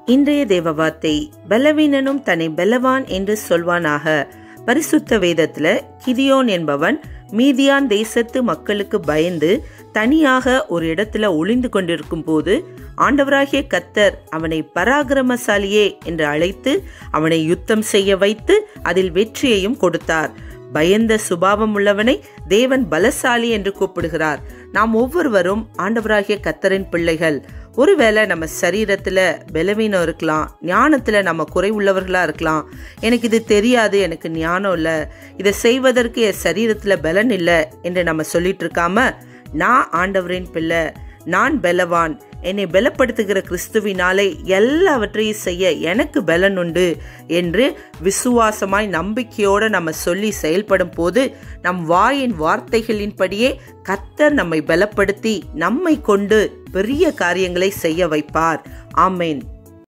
இன்றைய தேவ வார்த்தை பலவீனனும் தன்னை பலவான் என்று சொல்வானாக பரிசுத்த வேதத்துல கிதியோன் என்பவன் மீதியான் தேசத்து மக்களுக்கு பயந்து தனியாக ஒரு இடத்துல ஒளிந்து கொண்டிருக்கும் போது ஆண்டவராகிய கத்தர் அவனை பராக்கிரமசாலியே என்று அழைத்து அவனை யுத்தம் செய்ய வைத்து அதில் வெற்றியையும் கொடுத்தார் பயந்த சுபாவம் உள்ளவனை தேவன் பலசாலி என்று கூப்பிடுகிறார் நாம் ஒவ்வொருவரும் ஆண்டவராகிய கத்தரின் பிள்ளைகள் ஒருவேளை நம்ம சரீரத்துல பலவீனம் இருக்கலாம் ஞானத்துல நம்ம குறை உள்ளவர்களா இருக்கலாம் எனக்கு இது தெரியாது எனக்கு ஞானம் இல்லை இதை செய்வதற்கு என் சரீரத்துல பலன் இல்லை என்று நம்ம சொல்லிட்டு இருக்காம நான் ஆண்டவரின் பிள்ளை நான் பலவான் என்னை பலப்படுத்துகிற கிறிஸ்துவினாலே எல்லாவற்றையும் செய்ய எனக்கு பலன் உண்டு என்று விசுவாசமாய் நம்பிக்கையோடு நம்ம சொல்லி செயல்படும் போது நம் வாயின் வார்த்தைகளின்படியே கத்தர் நம்மை பலப்படுத்தி நம்மை கொண்டு பெரிய காரியங்களை செய்ய வைப்பார் ஆமேன்